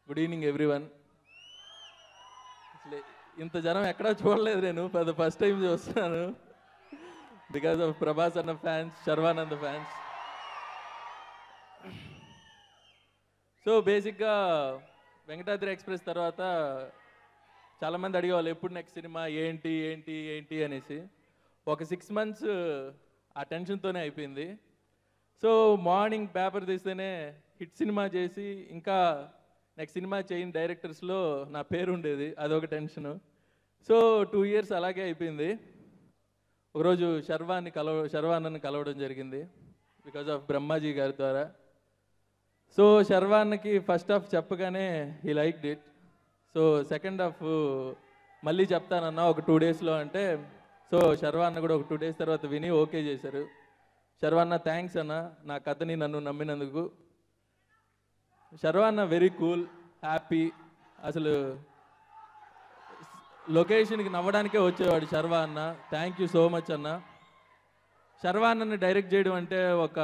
good evening everyone అసలు ఇంత జనం ఎక్కడా చూడలేదు నేను ఫర్ ద ఫస్ట్ టైం చూస్తున్నాను బికాస్ ఆఫ్ ప్రభాస్ అన్న ఫ్యాన్స్ శర్వానంద్ ఫ్యాన్స్ సో బేసిక్గా వెంకటాద్రి ఎక్స్ప్రెస్ తర్వాత చాలామంది అడిగేవాళ్ళు ఎప్పుడు నెక్స్ట్ సినిమా ఏంటి ఏంటి ఏంటి అనేసి ఒక సిక్స్ మంత్స్ ఆ టెన్షన్తోనే అయిపోయింది సో మార్నింగ్ పేపర్ తీస్తేనే హిట్ సినిమా చేసి ఇంకా నెక్స్ట్ సినిమా చేయని డైరెక్టర్స్లో నా పేరు ఉండేది అదొక టెన్షను సో టూ ఇయర్స్ అలాగే అయిపోయింది ఒకరోజు శర్వాన్ని కలవ శర్వాన్నని కలవడం జరిగింది బికాజ్ ఆఫ్ బ్రహ్మాజీ గారి ద్వారా సో శర్వాన్నకి ఫస్ట్ హాఫ్ చెప్పగానే he like it so second half మళ్ళీ చెప్తానన్నా ఒక టూ డేస్లో అంటే సో శర్వాన్న కూడా ఒక టూ డేస్ తర్వాత విని ఓకే చేశారు శర్వాన్న థ్యాంక్స్ అన్న నా కథని నన్ను నమ్మినందుకు శర్వాన్న వెరీ కూల్ హ్యాపీ అసలు లొకేషన్కి నవ్వడానికే వచ్చేవాడు శర్వా అన్న థ్యాంక్ యూ సో మచ్ అన్న శర్వా అన్నని డైరెక్ట్ చేయడం అంటే ఒక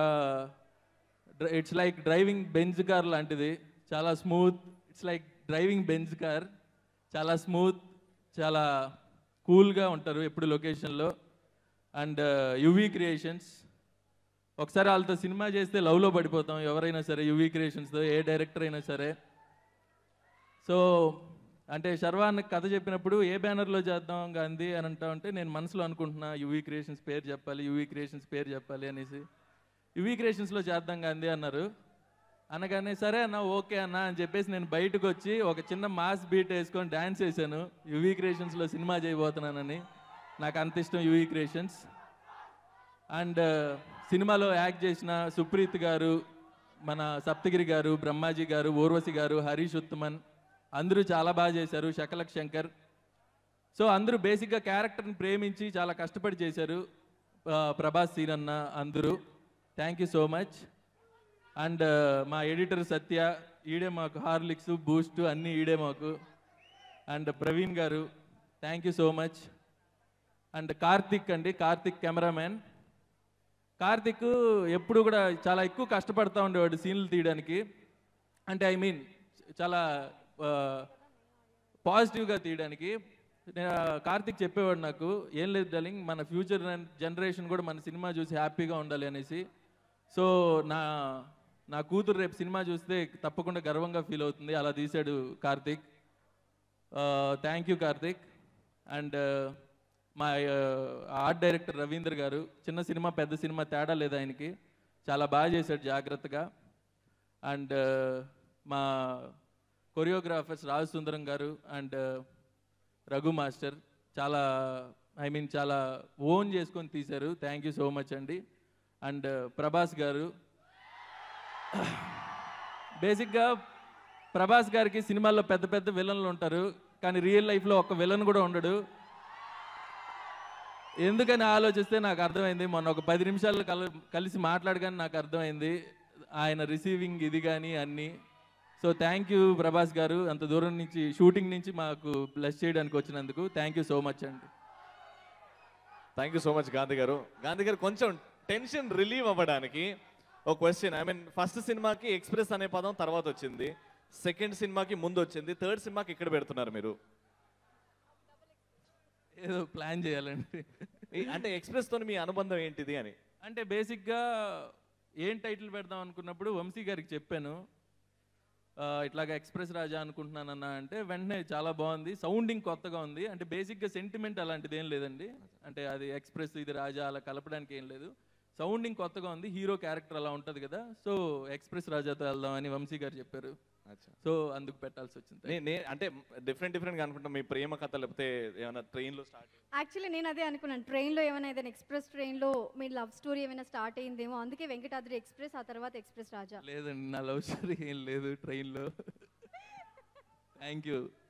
it's like driving Benz car లాంటిది చాలా smooth it's like driving Benz car చాలా స్మూత్ చాలా కూల్గా ఉంటారు ఎప్పుడు లొకేషన్లో అండ్ యువీ క్రియేషన్స్ ఒకసారి వాళ్ళతో సినిమా చేస్తే లవ్లో పడిపోతాం ఎవరైనా సరే యువీ క్రియేషన్స్తో ఏ డైరెక్టర్ అయినా సరే సో అంటే శర్వాన్ కథ చెప్పినప్పుడు ఏ బ్యానర్లో చేద్దాం గాంధీ అని అంటా ఉంటే నేను మనసులో అనుకుంటున్నా యువీ క్రియేషన్స్ పేరు చెప్పాలి యువీ క్రియేషన్స్ పేరు చెప్పాలి అనేసి యువీ క్రియేషన్స్లో చేద్దాం గాంధీ అన్నారు అనగానే సరే అన్న ఓకే అన్న అని చెప్పేసి నేను బయటకు వచ్చి ఒక చిన్న మాస్ బీట్ వేసుకొని డ్యాన్స్ వేసాను యువీ క్రియేషన్స్లో సినిమా చేయబోతున్నానని నాకు అంత ఇష్టం యువీ క్రియేషన్స్ అండ్ సినిమాలో యాక్ట్ చేసిన సుప్రీత్ గారు మన సప్తగిరి గారు బ్రహ్మాజీ గారు ఊర్వశి గారు హరీష్ ఉత్తమన్ అందరూ చాలా బాగా చేశారు శకలక్ శంకర్ సో అందరూ బేసిక్గా క్యారెక్టర్ని ప్రేమించి చాలా కష్టపడి చేశారు ఆ, ప్రభాస్ సీన్ అన్న అందరూ thank you so much and మా ఎడిటర్ సత్య ఈడే మాకు హార్లిక్స్ బూస్ట్ అన్నీ ఈడే మాకు అండ్ ప్రవీణ్ గారు thank you so much and Karthik అండి కార్తిక్ కెమెరామ్యాన్ కార్తిక్ ఎప్పుడు కూడా చాలా ఎక్కువ కష్టపడతా ఉండేవాడు సీన్లు తీయడానికి అంటే ఐ మీన్ చాలా పాజిటివ్గా తీయడానికి నేను కార్తిక్ చెప్పేవాడు నాకు ఏం లేదు డార్లింగ్ మన ఫ్యూచర్ జనరేషన్ కూడా మన సినిమా చూసి హ్యాపీగా ఉండాలి అనేసి సో నా నా కూతురు రేపు సినిమా చూస్తే తప్పకుండా గర్వంగా ఫీల్ అవుతుంది అలా తీశాడు Karthik thank you Karthik and మా ఆర్ట్ డైరెక్టర్ రవీంద్ర గారు చిన్న సినిమా పెద్ద సినిమా తేడా లేదు ఆయనకి చాలా బాగా చేశాడు జాగ్రత్తగా అండ్ మా కొరియోగ్రాఫర్స్ రాజు సుందరం గారు అండ్ రఘు మాస్టర్ చాలా ఐ మీన్ చాలా ఓన్ చేసుకొని తీశారు థ్యాంక్ యూ సో మచ్ అండి అండ్ ప్రభాస్ గారు బేసిక్గా ప్రభాస్ గారికి సినిమాల్లో పెద్ద పెద్ద విలన్లు ఉంటారు కానీ రియల్ లైఫ్లో ఒక విలన్ కూడా ఉండడు ఎందుకని ఆలోచిస్తే నాకు అర్థమైంది మొన్న ఒక పది నిమిషాలు కల కలిసి మాట్లాడగానే నాకు అర్థమైంది ఆయన రిసీవింగ్ ఇది కానీ అన్నీ సో థ్యాంక్ యూ ప్రభాస్ గారు అంత దూరం నుంచి షూటింగ్ నుంచి మాకు బ్లెస్ చేయడానికి వచ్చినందుకు థ్యాంక్ యూ సో మచ్ అండి thank you so much Gandhi గారు గాంధీ గారు కొంచెం టెన్షన్ రిలీవ్ అవ్వడానికి ఒక క్వశ్చన్ ఐ మీన్ ఫస్ట్ సినిమాకి ఎక్స్ప్రెస్ అనే పదం తర్వాత వచ్చింది సెకండ్ సినిమాకి ముందు వచ్చింది థర్డ్ సినిమాకి ఇక్కడ పెడుతున్నారు మీరు ఏదో ప్లాన్ చేయాలండి ఈ- అంటే ఎక్స్ప్రెస్ తోని మీ అనుబంధం ఏంటిది అని అంటే బేసిక్గా ఏం టైటిల్ పెడదాం అనుకున్నప్పుడు వంశీ గారికి చెప్పాను ఆ, ఇట్లాగ ఎక్స్ప్రెస్ రాజా అనుకుంటున్నానన్నా అంటే వెంటనే చాలా బాగుంది సౌండింగ్ కొత్తగా ఉంది అంటే బేసిక్గా సెంటిమెంట్ అలాంటిది ఏం లేదండి అంటే అది ఎక్స్ప్రెస్ ఇది రాజా అలా కలపడానికి ఏం లేదు సౌండింగ్ కొత్తగా ఉంది హీరో క్యారెక్టర్ అలా ఉంటుంది కదా సో ఎక్స్ప్రెస్ రాజాతో వెళ్దాం అని వంశీ గారు చెప్పారు అచ్చా సో అందుకు పెట్టాల్సి వచ్చింది నే- నే అంటే డిఫరెంట్ డిఫరెంట్ గా అనుకుంటా మీ ప్రేమ కథ లేకపోతే ఏమైనా ట్రైన్ లో స్టార్ట్ యాక్చువల్లీ నేను అదే అనుకున్నాను ట్రైన్లో ఏమైనా ఏదైనా ఎక్స్ప్రెస్ ట్రైన్లో మీ లవ్ స్టోరీ ఏమైనా స్టార్ట్ అయిందేమో అందుకే వెంకటాద్రి ఎక్స్ప్రెస్ ఆ తర్వాత ఎక్స్ప్రెస్ రాజా లేదండి నా లవ్ స్టోరీ ఏం లేదు ట్రైన్లో థ్యాంక్ యూ